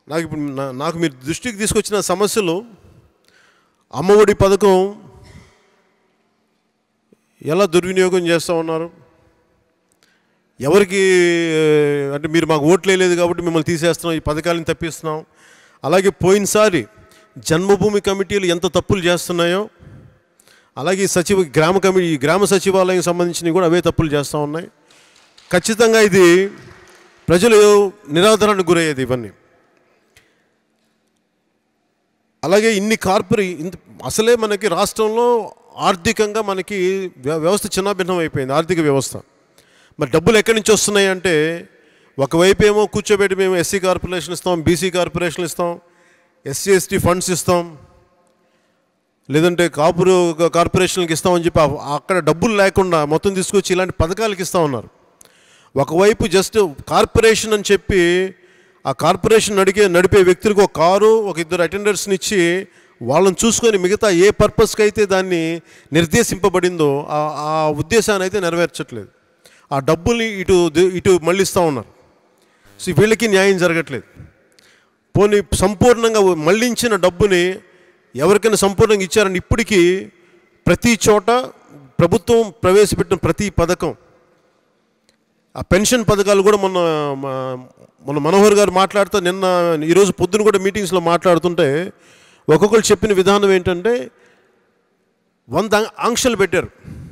నాకు ఇప్పుడు నా- నాకు మీరు దృష్టికి తీసుకొచ్చిన సమస్యలు అమ్మఒడి పథకం ఎలా దుర్వినియోగం చేస్తూ ఉన్నారు ఎవరికి ఏ, అంటే మీరు మాకు ఓట్లు వేయలేదు కాబట్టి మిమ్మల్ని తీసేస్తున్నాం ఈ పథకాలను తప్పిస్తున్నాం అలాగే పోయినసారి జన్మభూమి కమిటీలు ఎంత తప్పులు చేస్తున్నాయో అలాగే ఈ సచివ గ్రామ కమిటీ ఈ గ్రామ సచివాలయం సంబంధించినవి కూడా అవే తప్పులు చేస్తూ ఉన్నాయి ఖచ్చితంగా ఇది ప్రజలు నిరాదరణకు గురయ్యేది ఇవన్నీ అలాగే ఇన్ని కార్పొరే ఇంత అసలే మనకి రాష్ట్రంలో ఆర్థికంగా మనకి వ్య- వ్యవస్థ చిన్నాభిన్నం అయిపోయింది ఆర్థిక వ్యవస్థ మరి డబ్బులు ఎక్కడి నుంచి వస్తున్నాయి అంటే ఒకవైపు ఏమో కూర్చోబెట్టి మేము ఎస్సీ కార్పొరేషన్ ఇస్తాం బీసీ కార్పొరేషన్ ఇస్తాం ఎస్సీ ఎస్టీ ఫండ్స్ ఇస్తాం లేదంటే కాపురు కార్పొరేషన్కి ఇస్తామని చెప్పి ఆ- అక్కడ డబ్బులు లేకుండా మొత్తం తీసుకొచ్చి ఇలాంటి పథకాలకి ఇస్తా ఉన్నారు ఒకవైపు జస్ట్ కార్పొరేషన్ అని చెప్పి ఆ కార్పొరేషన్ నడిగే నడిపే వ్యక్తులకు ఒక కారు ఒక ఇద్దరు అటెండర్స్ని ఇచ్చి వాళ్ళని చూసుకొని మిగతా ఏ పర్పస్కి అయితే దాన్ని నిర్దేశింపబడిందో ఆ ఆ ఉద్దేశాన్ని అయితే నెరవేర్చట్లేదు ఆ డబ్బుల్ని ఇటు ది- ఇటు మళ్ళిస్తూ ఉన్నారు సో వీళ్ళకి న్యాయం జరగట్లేదు పోనీ సంపూర్ణంగా మళ్ళించిన డబ్బుని ఎవరికైనా సంపూర్ణంగా ఇచ్చారని ఇప్పటికీ ప్రతి చోట ప్రభుత్వం ప్రవేశపెట్టిన ప్రతి పథకం ఆ పెన్షన్ పథకాలు కూడా మొన్న మా- మొన్న మనోహర్ గారు మాట్లాడుతూ నిన్న ఈరోజు పొద్దున కూడా మీటింగ్స్లో మాట్లాడుతుంటే ఒక్కొక్కరు చెప్పిన విధానం ఏంటంటే వంద ఆంక్షలు పెట్టారు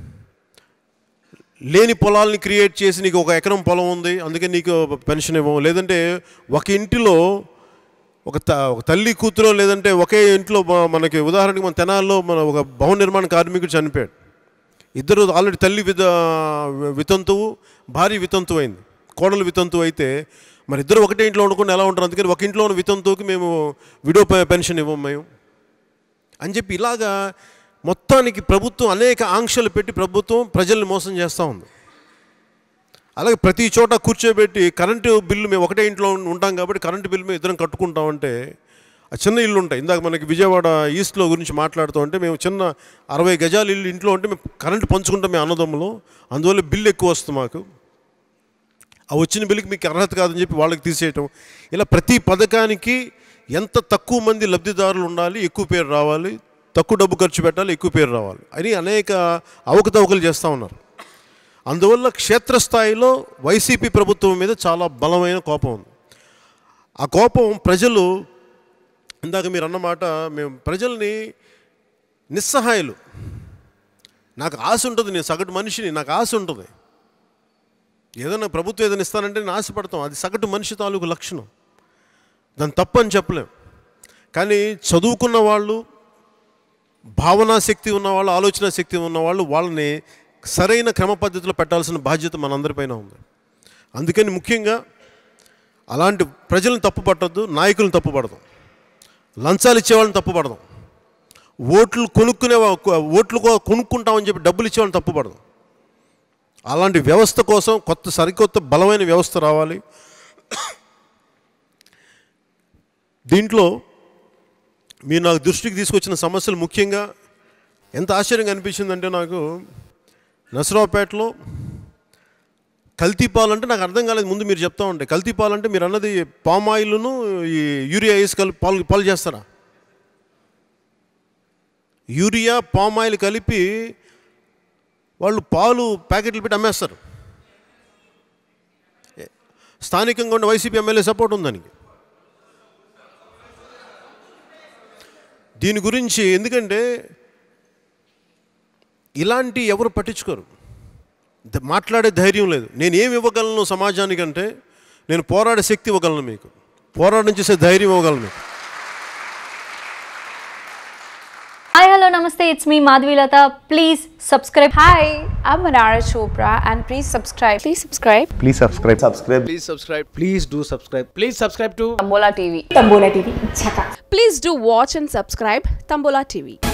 లేని పొలాల్ని క్రియేట్ చేసి నీకు ఒక ఎకరం పొలం ఉంది అందుకే నీకు పెన్షన్ ఇవ్వం లేదంటే ఒక ఇంటిలో ఒక త ఒక తల్లి కూతురో లేదంటే ఒకే ఇంట్లో మ- మనకి ఉదాహరణకి మన తెనాల్లో మన ఒక భవన నిర్మాణ కార్మికుడు చనిపోయాడు ఇద్దరు ఆల్రెడీ తల్లి విత వితంతువు భార్య వితంతువు అయింది కోడలు వితంతువు అయితే మరి ఇద్దరు ఒకటే ఇంట్లో ఉండకుండా ఎలా ఉంటారు అందుకని ఒక ఇంట్లో ఉన్న వితంతువుకి మేము విడో పె- పెన్షన్ ఇవ్వం మేము అని చెప్పి ఇలాగా మొత్తానికి ప్రభుత్వం అనేక ఆంక్షలు పెట్టి ప్రభుత్వం ప్రజల్ని మోసం చేస్తూ ఉంది అలాగే ప్రతి చోట కూర్చోబెట్టి కరెంటు బిల్లు మేము ఒకటే ఇంట్లో ఉంటాం కాబట్టి కరెంటు బిల్లు మేము ఇద్దరం కట్టుకుంటామంటే ఆ చిన్న ఇల్లు ఉంటాయి ఇందాక మనకి విజయవాడ ఈస్ట్లో గురించి మాట్లాడుతూ ఉంటే మేము చిన్న అరవై గజాల ఇల్లు ఇంట్లో ఉంటే మేము కరెంటు పంచుకుంటాం మేము అన్నదమ్ములు అందువల్ల బిల్లు ఎక్కువ వస్తుంది మాకు ఆ వచ్చిన బిల్లుకి మీకు అర్హత కాదని చెప్పి వాళ్ళకి తీసేయటం ఇలా ప్రతి పథకానికి ఎంత తక్కువ మంది లబ్ధిదారులు ఉండాలి ఎక్కువ పేరు రావాలి తక్కువ డబ్బు ఖర్చు పెట్టాలి ఎక్కువ పేరు రావాలి అని అనేక అవకతవకలు చేస్తూ ఉన్నారు అందువల్ల క్షేత్రస్థాయిలో వైసీపీ ప్రభుత్వం మీద చాలా బలమైన కోపం ఉంది ఆ కోపం ప్రజలు ఇందాక మీరు అన్నమాట మేము ప్రజల్ని నిస్సహాయులు నాకు ఆశ ఉంటుంది నేను సగటు మనిషిని నాకు ఆశ ఉంటుంది ఏదైనా ప్రభుత్వం ఏదైనా ఇస్తానంటే నేను ఆశపడతాం అది సగటు మనిషి తాలూకు లక్షణం దాన్ని తప్పని చెప్పలేం కానీ చదువుకున్న వాళ్ళు భావనా శక్తి ఉన్నవాళ్ళు ఆలోచన శక్తి ఉన్నవాళ్ళు వాళ్ళని సరైన క్రమ పద్ధతిలో పెట్టాల్సిన బాధ్యత మనందరిపైన ఉంది అందుకని ముఖ్యంగా అలాంటి ప్రజలను తప్పు పట్టద్దు నాయకులను తప్పు పడదాం లంచాలు ఇచ్చేవాళ్ళని తప్పు పడదాం ఓట్లు కొనుక్కునే వా- ఓట్లు కో- కొనుక్కుంటామని చెప్పి డబ్బులు ఇచ్చేవాళ్ళని తప్పు పడదాం అలాంటి వ్యవస్థ కోసం కొత్త సరికొత్త బలమైన వ్యవస్థ రావాలి దీంట్లో మీరు నాకు దృష్టికి తీసుకొచ్చిన సమస్యలు ముఖ్యంగా ఎంత ఆశ్చర్యంగా అనిపించిందంటే నాకు నసరావుపేటలో కల్తీ పాలు అంటే నాకు అర్థం కాలేదు ముందు మీరు చెప్తా ఉంటే కల్తీ పాలు అంటే మీరు అన్నది పామ్ ఆయిల్ను ఈ యూరియా వేసి కలిపి పాలు పాలు చేస్తారా యూరియా పామ్ ఆయిల్ కలిపి వాళ్ళు పాలు ప్యాకెట్లు పెట్టి అమ్మేస్తారు స్థానికంగా ఉండే వైసీపీ ఎమ్మెల్యే సపోర్ట్ ఉంది దానికి దీని గురించి ఎందుకంటే ఇలాంటి ఎవరు పట్టించుకోరు ద- మాట్లాడే ధైర్యం లేదు నేను ఏమి ఇవ్వగలను సమాజానికంటే నేను పోరాడే శక్తి ఇవ్వగలను మీకు పోరాటం చేసే ధైర్యం ఇవ్వగలను మీకు hi hello namaste it's me Madhavilatha please subscribe Hi, I'm Manara Chopra and please subscribe. Please subscribe. Please subscribe. Subscribe. Please subscribe. Please do subscribe. Please subscribe to Tambola TV. Tambola TV. Chaka. Please do watch and subscribe Tambola TV.